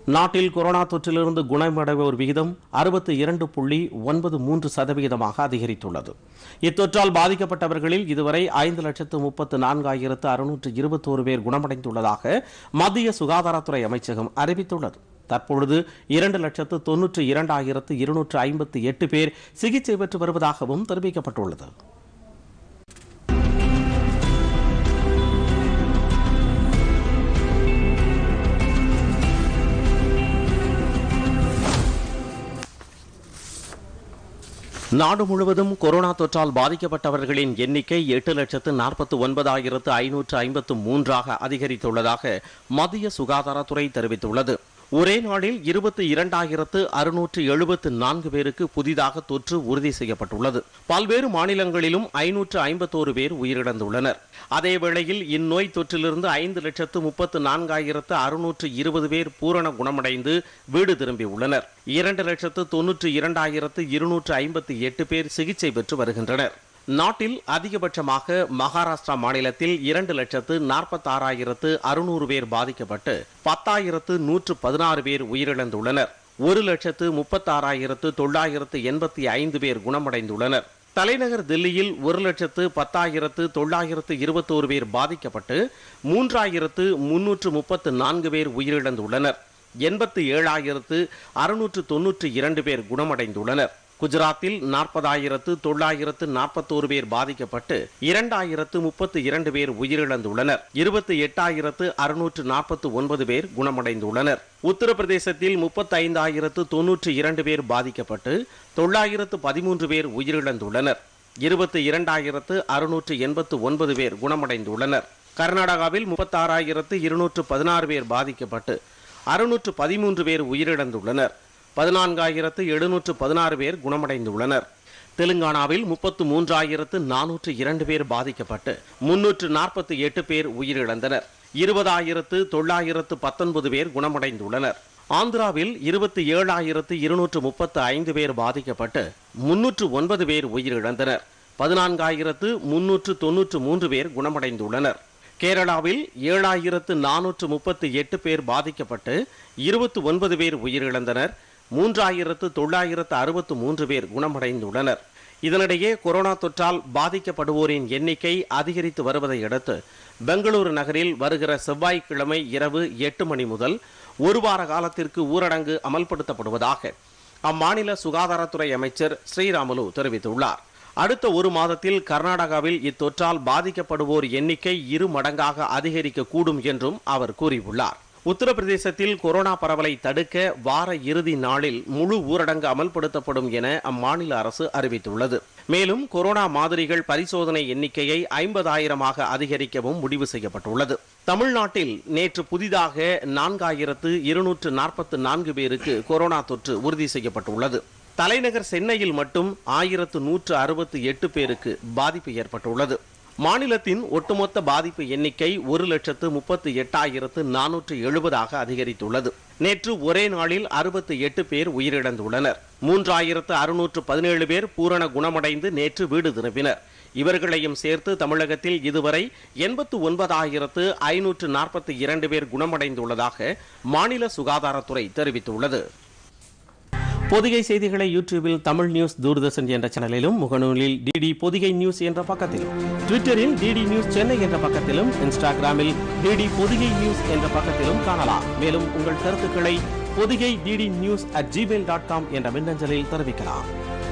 நாட்டில் கொரோனா தொற்றிலிருந்து குணமடைவோர் விகிதம் அறுபத்தி இரண்டு புள்ளி ஒன்பது மூன்று சதவிகிதமாக அதிகரித்துள்ளது இத்தொற்றால் பாதிக்கப்பட்டவர்களில் இதுவரை ஐந்து லட்சத்து முப்பத்து நான்காயிரத்து அறுநூற்று இருபத்தோரு பேர் குணமடைந்துள்ளதாக மத்திய சுகாதாரத்துறை அமைச்சகம் அறிவித்துள்ளது தற்பொழுது இரண்டு லட்சத்து தொன்னூற்று இரண்டாயிரத்து இருநூற்று ஐம்பத்தி எட்டு பேர் சிகிச்சை பெற்று வருவதாகவும் தெரிவிக்கப்பட்டுள்ளது நாடு முழுவதும் கொரோனா தொற்றால் பாதிக்கப்பட்டவர்களின் எண்ணிக்கை எட்டு லட்சத்து நாற்பத்து ஒன்பதாயிரத்து ஐநூற்று ஐம்பத்து மூன்றாக அதிகரித்துள்ளதாக மத்திய சுகாதாரத்துறை தெரிவித்துள்ளது ஒரே நாளில் இருபத்தி இரண்டாயிரத்து அறுநூற்று எழுபத்து நான்கு பேருக்கு புதிதாக தொற்று உறுதி செய்யப்பட்டுள்ளது பல்வேறு மாநிலங்களிலும் ஐநூற்று ஐம்பத்தோரு பேர் உயிரிழந்துள்ளனர் அதேவேளையில் இந்நோய் தொற்றிலிருந்து ஐந்து லட்சத்து முப்பத்து நான்காயிரத்து அறுநூற்று இருபது பேர் பூரண குணமடைந்து வீடு திரும்பியுள்ளனர் இரண்டு லட்சத்து தொன்னூற்று இரண்டாயிரத்து இருநூற்று ஐம்பத்தி எட்டு பேர் சிகிச்சை பெற்று வருகின்றனர் நாட்டில் அதிகபட்சமாக மகாராஷ்டிரா மாநிலத்தில் இரண்டு லட்சத்து நாற்பத்தாறாயிரத்து அறுநூறு பேர் பாதிக்கப்பட்டு பத்தாயிரத்து நூற்று பதினாறு பேர் உயிரிழந்துள்ளனர் ஒரு லட்சத்து முப்பத்தாறாயிரத்து தொள்ளாயிரத்து எண்பத்தி ஐந்து பேர் குணமடைந்துள்ளனர் தலைநகர் தில்லியில் ஒரு லட்சத்து பத்தாயிரத்து தொள்ளாயிரத்து இருபத்தோரு பேர் பாதிக்கப்பட்டு மூன்றாயிரத்து முன்னூற்று முப்பத்து நான்கு பேர் உயிரிழந்துள்ளனர் எண்பத்து ஏழாயிரத்து அறுநூற்று தொன்னூற்று இரண்டு பேர் குணமடைந்துள்ளனர் குஜராத்தில் நாற்பதாயிரத்து தொள்ளாயிரத்து நாற்பத்தோரு பேர் பாதிக்கப்பட்டு இரண்டாயிரத்து முப்பத்து இரண்டு பேர் உயிரிழந்துள்ளனர் இருபத்தி எட்டாயிரத்து அறுநூற்று நாற்பத்து ஒன்பது பேர் குணமடைந்துள்ளனர் உத்தரப்பிரதேசத்தில் முப்பத்தைந்தாயிரத்து தொன்னூற்று இரண்டு பேர் பாதிக்கப்பட்டு தொள்ளாயிரத்து பதிமூன்று பேர் உயிரிழந்துள்ளனர் இருபத்தி இரண்டாயிரத்து அறுநூற்று எண்பத்து ஒன்பது பேர் குணமடைந்துள்ளனர் கர்நாடகாவில் முப்பத்தாறாயிரத்து இருநூற்று பதினாறு பேர் பாதிக்கப்பட்டு அறுநூற்று பதிமூன்று பேர் உயிரிழந்துள்ளனர் பதினான்காயிரத்து எழுநூற்று பதினாறு பேர் குணமடைந்துள்ளனர் தெலுங்கானாவில் முப்பத்து மூன்றாயிரத்து நானூற்று இரண்டு பேர் பாதிக்கப்பட்டு முன்னூற்று நாற்பத்தி எட்டு பேர் உயிரிழந்தனர் இருபதாயிரத்து தொள்ளாயிரத்து பத்தொன்பது பேர் குணமடைந்துள்ளனர் ஆந்திராவில் இருபத்தி ஏழாயிரத்து இருநூற்று முப்பத்து ஐந்து பேர் பாதிக்கப்பட்டு முன்னூற்று ஒன்பது பேர் உயிரிழந்தனர் பதினான்காயிரத்து முன்னூற்று தொன்னூற்று மூன்று பேர் குணமடைந்துள்ளனர் கேரளாவில் ஏழாயிரத்து நானூற்று முப்பத்தி எட்டு பேர் பாதிக்கப்பட்டு இருபத்தி ஒன்பது பேர் உயிரிழந்தனர் மூன்றாயிரத்து தொள்ளாயிரத்து அறுபத்து மூன்று பேர் குணமடைந்துள்ளனர் இதனிடையே கொரோனா தொற்றால் பாதிக்கப்படுவோரின் எண்ணிக்கை அதிகரித்து வருவதை அடுத்து பெங்களூரு நகரில் வருகிற செவ்வாய்க்கிழமை இரவு எட்டு மணி முதல் ஒரு வார காலத்திற்கு ஊரடங்கு அமல்படுத்தப்படுவதாக அம்மாநில சுகாதாரத்துறை அமைச்சர் ஸ்ரீராமுலு தெரிவித்துள்ளார் அடுத்த ஒரு மாதத்தில் கர்நாடகாவில் இத்தொற்றால் பாதிக்கப்படுவோர் எண்ணிக்கை இரு மடங்காக அதிகரிக்கக்கூடும் என்றும் அவர் கூறியுள்ளார் உத்தரப்பிரதேசத்தில் கொரோனா பரவலை தடுக்க வார இறுதி நாளில் முழு ஊரடங்கு அமல்படுத்தப்படும் என அம்மாநில அரசு அறிவித்துள்ளது மேலும் கொரோனா மாதிரிகள் பரிசோதனை எண்ணிக்கையை ஐம்பதாயிரமாக அதிகரிக்கவும் முடிவு செய்யப்பட்டுள்ளது தமிழ்நாட்டில் நேற்று புதிதாக நான்காயிரத்து இருநூற்று நாற்பத்து நான்கு பேருக்கு கொரோனா தொற்று உறுதி செய்யப்பட்டுள்ளது தலைநகர் சென்னையில் மட்டும் ஆயிரத்து நூற்று அறுபத்தி எட்டு பேருக்கு பாதிப்பு ஏற்பட்டுள்ளது மாநிலத்தின் ஒட்டுமொத்த பாதிப்பு எண்ணிக்கை ஒரு லட்சத்து முப்பத்தி எட்டாயிரத்து நானூற்று எழுபதாக அதிகரித்துள்ளது நேற்று ஒரே நாளில் அறுபத்தி எட்டு பேர் உயிரிழந்துள்ளனர் மூன்றாயிரத்து அறுநூற்று பதினேழு பேர் பூரண குணமடைந்து நேற்று வீடு திரும்பினர் இவர்களையும் சேர்த்து தமிழகத்தில் இதுவரை எண்பத்து ஒன்பதாயிரத்து ஐநூற்று நாற்பத்தி இரண்டு பேர் குணமடைந்துள்ளதாக மாநில சுகாதாரத்துறை தெரிவித்துள்ளது பொதிகை செய்திகளை யூடியூபில் தமிழ் நியூஸ் தூர்தர்ஷன் என்ற சேனலிலும் முகநூலில் டிடி பொதிகை நியூஸ் என்ற பக்கத்திலும் ட்விட்டரில் டிடி நியூஸ் சென்னை என்ற பக்கத்திலும் இன்ஸ்டாகிராமில் டிடி பொதிகை நியூஸ் என்ற பக்கத்திலும் காணலாம் மேலும் உங்கள் கருத்துக்களை Podhigai DD news at Gmail dot com என்ற மின்னஞ்சலில் தெரிவிக்கலாம்